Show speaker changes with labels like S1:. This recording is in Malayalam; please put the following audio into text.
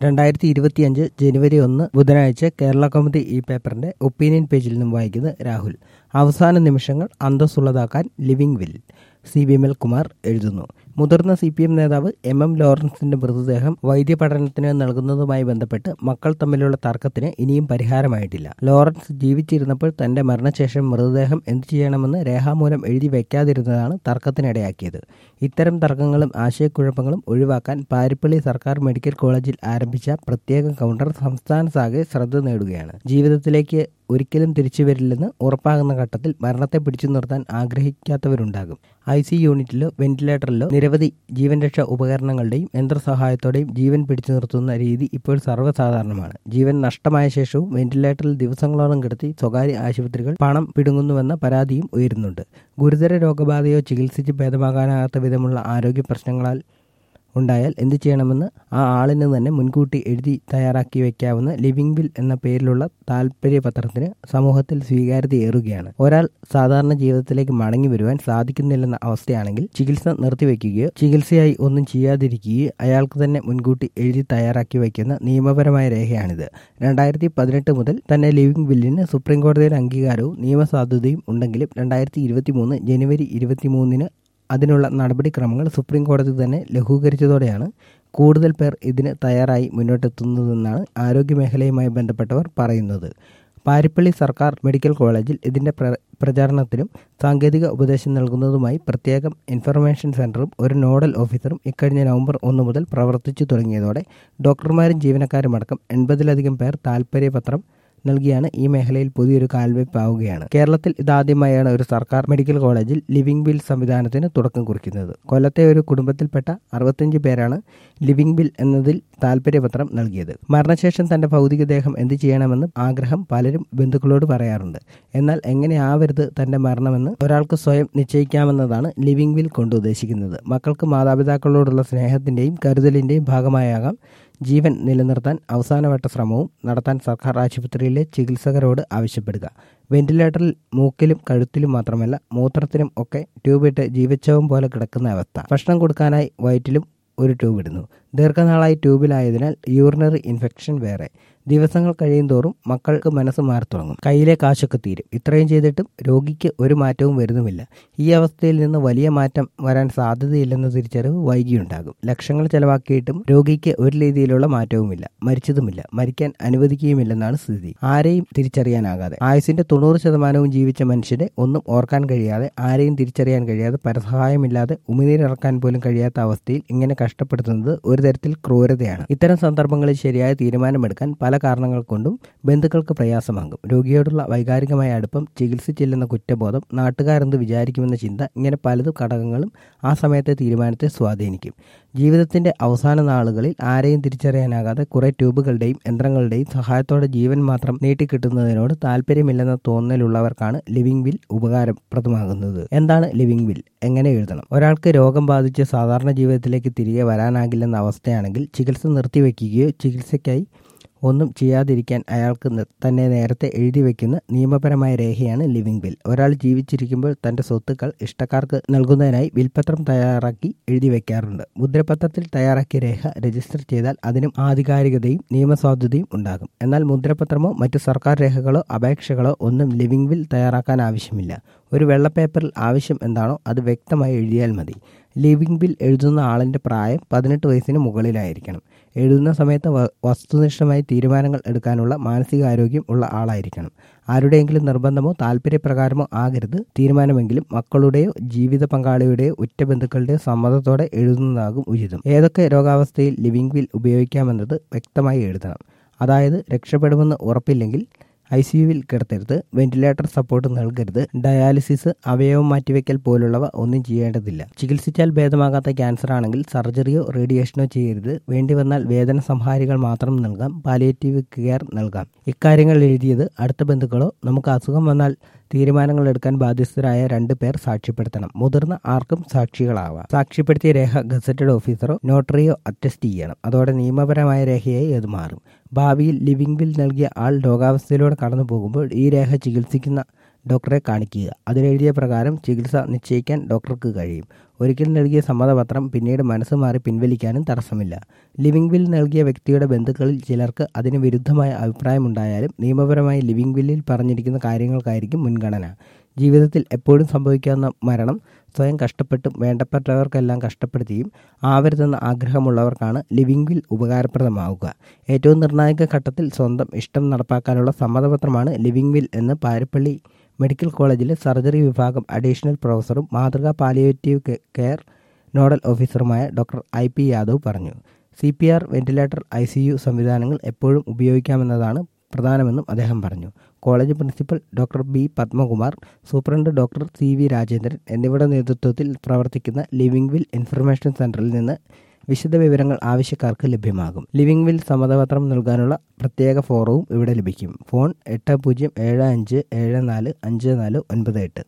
S1: രണ്ടായിരത്തി ഇരുപത്തിയഞ്ച് ജനുവരി ഒന്ന് ബുധനാഴ്ച കേരള കൗമുദി ഈ പേപ്പറിന്റെ ഒപ്പീനിയൻ പേജിൽ നിന്നും വായിക്കുന്നത് രാഹുൽ അവസാന നിമിഷങ്ങൾ അന്തസ്സുള്ളതാക്കാൻ living will C Vimal Kumar എഴുതുന്നു മുതിർന്ന സി പി എം നേതാവ് എം എം ലോറൻസിന്റെ മൃതദേഹം വൈദ്യപഠനത്തിന് നൽകുന്നതുമായി ബന്ധപ്പെട്ട് മക്കൾ തമ്മിലുള്ള തർക്കത്തിന് ഇനിയും പരിഹാരമായിട്ടില്ല ലോറൻസ് ജീവിച്ചിരുന്നപ്പോൾ തന്റെ മരണശേഷം മൃതദേഹം എന്തു ചെയ്യണമെന്ന് രേഖാമൂലം എഴുതി വയ്ക്കാതിരുന്നതാണ് തർക്കത്തിനിടയാക്കിയത് ഇത്തരം തർക്കങ്ങളും ആശയക്കുഴപ്പങ്ങളും ഒഴിവാക്കാൻ പാരിപ്പള്ളി സർക്കാർ മെഡിക്കൽ കോളേജിൽ ആരംഭിച്ച പ്രത്യേക കൗണ്ടർ സംസ്ഥാനത്താകെ ശ്രദ്ധ നേടുകയാണ് ജീവിതത്തിലേക്ക് ഒരിക്കലും തിരിച്ചു വരില്ലെന്ന് ഉറപ്പാകുന്ന ഘട്ടത്തിൽ മരണത്തെ പിടിച്ചു നിർത്താൻ ആഗ്രഹിക്കാത്തവരുണ്ടാകും ഐ സി യൂണിറ്റിലോ വെന്റിലേറ്ററിലോ നിരവധി ജീവൻ രക്ഷാ ഉപകരണങ്ങളുടെയും യന്ത്രസഹായത്തോടെയും ജീവൻ പിടിച്ചു നിർത്തുന്ന രീതി ഇപ്പോൾ സർവ്വസാധാരണമാണ് ജീവൻ നഷ്ടമായ ശേഷവും വെന്റിലേറ്ററിൽ ദിവസങ്ങളോളം കിടത്തി സ്വകാര്യ ആശുപത്രികൾ പണം പിടുങ്ങുന്നുവെന്ന പരാതിയും ഉയരുന്നുണ്ട് ഗുരുതര രോഗബാധയോ ചികിത്സിച്ച് ഭേദമാകാനാകാത്ത വിധമുള്ള ആരോഗ്യ പ്രശ്നങ്ങളാൽ ഉണ്ടായാൽ എന്ത് ചെയ്യണമെന്ന് ആ ആളിന് തന്നെ മുൻകൂട്ടി എഴുതി തയ്യാറാക്കി വയ്ക്കാവുന്ന ലിവിംഗ് വിൽ എന്ന പേരിലുള്ള താല്പര്യപത്രത്തിന് സമൂഹത്തിൽ സ്വീകാര്യതയേറുകയാണ് ഒരാൾ സാധാരണ ജീവിതത്തിലേക്ക് മടങ്ങി വരുവാൻ സാധിക്കുന്നില്ലെന്ന അവസ്ഥയാണെങ്കിൽ ചികിത്സ നിർത്തിവെക്കുകയോ ചികിത്സയായി ഒന്നും ചെയ്യാതിരിക്കുകയോ അയാൾക്ക് തന്നെ മുൻകൂട്ടി എഴുതി തയ്യാറാക്കി വയ്ക്കുന്ന നിയമപരമായ രേഖയാണിത് രണ്ടായിരത്തി പതിനെട്ട് മുതൽ തന്നെ ലിവിംഗ് വില്ലിന് സുപ്രീം കോടതിയുടെ അംഗീകാരവും നിയമസാധുതയും ഉണ്ടെങ്കിലും രണ്ടായിരത്തി ഇരുപത്തി മൂന്ന് ജനുവരി ഇരുപത്തിമൂന്നിന് അതിനുള്ള നടപടിക്രമങ്ങൾ സുപ്രീം കോടതി തന്നെ ലഘൂകരിച്ചതോടെയാണ് കൂടുതൽ പേർ ഇതിന് തയ്യാറായി മുന്നോട്ടെത്തുന്നതെന്നാണ് ആരോഗ്യമേഖലയുമായി ബന്ധപ്പെട്ടവർ പറയുന്നത് പാരിപ്പള്ളി സർക്കാർ മെഡിക്കൽ കോളേജിൽ ഇതിന്റെ പ്രചാരണത്തിനും സാങ്കേതിക ഉപദേശം നൽകുന്നതുമായി പ്രത്യേകം ഇൻഫർമേഷൻ സെന്ററും ഒരു നോഡൽ ഓഫീസറും ഇക്കഴിഞ്ഞ നവംബർ ഒന്ന് മുതൽ പ്രവർത്തിച്ചു തുടങ്ങിയതോടെ ഡോക്ടർമാരും ജീവനക്കാരുമടക്കം എൺപതിലധികം പേർ താൽപ്പര്യപത്രം നൽകിയാണ് ഈ മേഖലയിൽ പുതിയൊരു കാൽവെപ്പാവുകയാണ് കേരളത്തിൽ ഇതാദ്യമായാണ് ഒരു സർക്കാർ മെഡിക്കൽ കോളേജിൽ ലിവിംഗ് ബിൽ സംവിധാനത്തിന് തുടക്കം കുറിക്കുന്നത് കൊല്ലത്തെ ഒരു കുടുംബത്തിൽപ്പെട്ട അറുപത്തിയഞ്ച് പേരാണ് ലിവിംഗ് ബിൽ എന്നതിൽ താൽപര്യപത്രം നൽകിയത് മരണശേഷം തന്റെ ഭൗതികദേഹം എന്ത് ചെയ്യണമെന്ന് ആഗ്രഹം പലരും ബന്ധുക്കളോട് പറയാറുണ്ട് എന്നാൽ എങ്ങനെയാവരുത് തന്റെ മരണമെന്ന് ഒരാൾക്ക് സ്വയം നിശ്ചയിക്കാമെന്നതാണ് ലിവിംഗ് ബിൽ കൊണ്ട് ഉദ്ദേശിക്കുന്നത് മക്കൾക്ക് മാതാപിതാക്കളോടുള്ള സ്നേഹത്തിന്റെയും കരുതലിന്റെയും ഭാഗമായാകാം ജീവൻ നിലനിർത്താൻ അവസാനവട്ട ശ്രമവും നടത്താൻ സർക്കാർ ആശുപത്രിയിലെ ചികിത്സകരോട് ആവശ്യപ്പെടുക വെന്റിലേറ്ററിൽ മൂക്കിലും കഴുത്തിലും മാത്രമല്ല മൂത്രത്തിനും ഒക്കെ ട്യൂബിട്ട് ജീവച്ഛവം പോലെ കിടക്കുന്ന അവസ്ഥ ഭക്ഷണം കൊടുക്കാനായി വയറ്റിലും ഒരു ട്യൂബ് ഇടുന്നു ദീർഘനാളായി ട്യൂബിലായതിനാൽ യൂറിനറി ഇൻഫെക്ഷൻ വേറെ ദിവസങ്ങൾ കഴിയും തോറും മക്കൾക്ക് മനസ്സ് മാറി തുടങ്ങും കയ്യിലെ കാശൊക്കെ തീരും ഇത്രയും ചെയ്തിട്ടും രോഗിക്ക് ഒരു മാറ്റവും വരുന്നുമില്ല ഈ അവസ്ഥയിൽ നിന്ന് വലിയ മാറ്റം വരാൻ സാധ്യതയില്ലെന്ന തിരിച്ചറിവ് വൈകിയുണ്ടാകും ലക്ഷങ്ങൾ ചെലവാക്കിയിട്ടും രോഗിക്ക് ഒരു രീതിയിലുള്ള മാറ്റവുമില്ല മരിച്ചതുമില്ല മരിക്കാൻ അനുവദിക്കുകയുമില്ലെന്നാണ് സ്ഥിതി ആരെയും തിരിച്ചറിയാനാകാതെ ആയുസിന്റെ തൊണ്ണൂറ് ശതമാനവും ജീവിച്ച മനുഷ്യരെ ഒന്നും ഓർക്കാൻ കഴിയാതെ ആരെയും തിരിച്ചറിയാൻ കഴിയാതെ പരസഹായമില്ലാതെ ഉമിനീരിറക്കാൻ പോലും കഴിയാത്ത അവസ്ഥയിൽ ഇങ്ങനെ കഷ്ടപ്പെടുത്തുന്നത് ഒരു തരത്തിൽ ക്രൂരതയാണ് ഇത്തരം സന്ദർഭങ്ങളിൽ ശരിയായ തീരുമാനമെടുക്കാൻ പല കാരണങ്ങൾ കൊണ്ടും ബന്ധുക്കൾക്ക് പ്രയാസമാകും രോഗിയോടുള്ള വൈകാരികമായ അടുപ്പം ചികിത്സിച്ചില്ലെന്ന കുറ്റബോധം നാട്ടുകാരെന്ത് വിചാരിക്കുമെന്ന ചിന്ത ഇങ്ങനെ പലതും ഘടകങ്ങളും ആ സമയത്തെ തീരുമാനത്തെ സ്വാധീനിക്കും ജീവിതത്തിന്റെ അവസാന നാളുകളിൽ ആരെയും തിരിച്ചറിയാനാകാതെ കുറെ ട്യൂബുകളുടെയും യന്ത്രങ്ങളുടെയും സഹായത്തോടെ ജീവൻ മാത്രം നീട്ടിക്കിട്ടുന്നതിനോട് താല്പര്യമില്ലെന്ന തോന്നലുള്ളവർക്കാണ് ലിവിംഗ് വിൽ ഉപകാരപ്രദമാകുന്നത് എന്താണ് ലിവിംഗ് വിൽ എങ്ങനെ എഴുതണം ഒരാൾക്ക് രോഗം ബാധിച്ച് സാധാരണ ജീവിതത്തിലേക്ക് തിരികെ വരാനാകില്ലെന്ന അവസ്ഥയാണെങ്കിൽ ചികിത്സ നിർത്തിവെക്കുകയോ ചികിത്സയ്ക്കായി ഒന്നും ചെയ്യാതിരിക്കാൻ അയാൾക്ക് തന്നെ നേരത്തെ എഴുതി വെക്കുന്ന നിയമപരമായ രേഖയാണ് ലിവിംഗ് ബിൽ ഒരാൾ ജീവിച്ചിരിക്കുമ്പോൾ തന്റെ സ്വത്തുക്കൾ ഇഷ്ടക്കാർക്ക് നൽകുന്നതിനായി വിൽപത്രം തയ്യാറാക്കി എഴുതി വെക്കാറുണ്ട് മുദ്രപത്രത്തിൽ തയ്യാറാക്കിയ രേഖ രജിസ്റ്റർ ചെയ്താൽ അതിനും ആധികാരികതയും നിയമസാധുതയും ഉണ്ടാകും എന്നാൽ മുദ്രപത്രമോ മറ്റു സർക്കാർ രേഖകളോ അപേക്ഷകളോ ഒന്നും ലിവിംഗ് ബിൽ തയ്യാറാക്കാൻ ആവശ്യമില്ല ഒരു വെള്ളപ്പേപ്പറിൽ ആവശ്യം എന്താണോ അത് വ്യക്തമായി എഴുതിയാൽ മതി ലിവിംഗ് ബിൽ എഴുതുന്ന ആളിന്റെ പ്രായം പതിനെട്ട് വയസ്സിന് മുകളിലായിരിക്കണം എഴുതുന്ന സമയത്ത് വസ്തുനിഷ്ഠമായി തീരുമാനങ്ങൾ എടുക്കാനുള്ള മാനസികാരോഗ്യം ഉള്ള ആളായിരിക്കണം ആരുടെയെങ്കിലും നിർബന്ധമോ താല്പര്യപ്രകാരമോ ആകരുത് തീരുമാനമെങ്കിലും മക്കളുടെയോ ജീവിത പങ്കാളിയുടെയോ ഉറ്റ ബന്ധുക്കളുടെയോ സമ്മതത്തോടെ എഴുതുന്നതാകും ഉചിതം ഏതൊക്കെ രോഗാവസ്ഥയിൽ ലിവിംഗ് ബിൽ ഉപയോഗിക്കാമെന്നത് വ്യക്തമായി എഴുതണം അതായത് രക്ഷപ്പെടുമെന്ന് ഉറപ്പില്ലെങ്കിൽ ഐ സി യുവിൽ കിടത്തരുത് വെന്റിലേറ്റർ സപ്പോർട്ട് നൽകരുത് ഡയാലിസിസ് അവയവം മാറ്റിവെക്കൽ പോലുള്ളവ ഒന്നും ചെയ്യേണ്ടതില്ല ചികിത്സിച്ചാൽ ഭേദമാകാത്ത ക്യാൻസർ ആണെങ്കിൽ സർജറിയോ റേഡിയേഷനോ ചെയ്യരുത് വേണ്ടി വന്നാൽ വേദന സംഹാരികൾ മാത്രം നൽകാം പാലിയേറ്റീവ് കെയർ നൽകാം ഇക്കാര്യങ്ങൾ എഴുതിയത് അടുത്ത ബന്ധുക്കളോ നമുക്ക് അസുഖം വന്നാൽ തീരുമാനങ്ങൾ എടുക്കാൻ ബാധ്യസ്ഥരായ രണ്ട് പേർ സാക്ഷ്യപ്പെടുത്തണം മുതിർന്ന ആർക്കും സാക്ഷികളാവാം സാക്ഷ്യപ്പെടുത്തിയ രേഖ ഗസറ്റഡ് ഓഫീസറോ നോട്ടറിയോ അറ്റസ്റ്റ് ചെയ്യണം അതോടെ നിയമപരമായ രേഖയായി അത് മാറും ഭാവിയിൽ ലിവിംഗ് ബിൽ നൽകിയ ആൾ രോഗാവസ്ഥയിലൂടെ കടന്നു പോകുമ്പോൾ ഈ രേഖ ചികിത്സിക്കുന്ന ഡോക്ടറെ കാണിക്കുക അതിലെഴുതിയ പ്രകാരം ചികിത്സ നിശ്ചയിക്കാൻ ഡോക്ടർക്ക് കഴിയും ഒരിക്കൽ നൽകിയ സമ്മതപത്രം പിന്നീട് മനസ്സ് മാറി പിൻവലിക്കാനും തടസ്സമില്ല ലിവിംഗ് വിൽ നൽകിയ വ്യക്തിയുടെ ബന്ധുക്കളിൽ ചിലർക്ക് അതിന് വിരുദ്ധമായ അഭിപ്രായമുണ്ടായാലും നിയമപരമായി ലിവിംഗ് വില്ലിൽ പറഞ്ഞിരിക്കുന്ന കാര്യങ്ങൾക്കായിരിക്കും മുൻഗണന ജീവിതത്തിൽ എപ്പോഴും സംഭവിക്കാവുന്ന മരണം സ്വയം കഷ്ടപ്പെട്ടും വേണ്ടപ്പെട്ടവർക്കെല്ലാം കഷ്ടപ്പെടുത്തിയും ആവരുതെന്ന ആഗ്രഹമുള്ളവർക്കാണ് ലിവിംഗ് വിൽ ഉപകാരപ്രദമാവുക ഏറ്റവും നിർണായക ഘട്ടത്തിൽ സ്വന്തം ഇഷ്ടം നടപ്പാക്കാനുള്ള സമ്മതപത്രമാണ് ലിവിംഗ് വിൽ എന്ന് പാരിപ്പള്ളി മെഡിക്കൽ കോളേജിലെ സർജറി വിഭാഗം അഡീഷണൽ പ്രൊഫസറും മാതൃകാ പാലിയേറ്റീവ് കെയർ നോഡൽ ഓഫീസറുമായ ഡോക്ടർ ഐ പി യാദവ് പറഞ്ഞു C P R ventilator I C U സംവിധാനങ്ങൾ എപ്പോഴും ഉപയോഗിക്കാമെന്നതാണ് പ്രധാനമെന്നും അദ്ദേഹം പറഞ്ഞു college principal doctor B Padmakumar superintendent doctor C V Rajendran എന്നിവരുടെ നേതൃത്വത്തിൽ പ്രവർത്തിക്കുന്ന ലിവിംഗ് വിൽ ഇൻഫർമേഷൻ സെന്ററിൽ നിന്ന് വിശദ വിവരങ്ങൾ ആവശ്യക്കാർക്ക് ലഭ്യമാകും ലിവിംഗ് വിൽ സമ്മതപത്രം നൽകാനുള്ള പ്രത്യേക ഫോറവും ഇവിടെ ലഭിക്കും ഫോൺ എട്ട് പൂജ്യം ഏഴ് അഞ്ച് ഏഴ് നാല് അഞ്ച് നാല് ഒൻപത് എട്ട്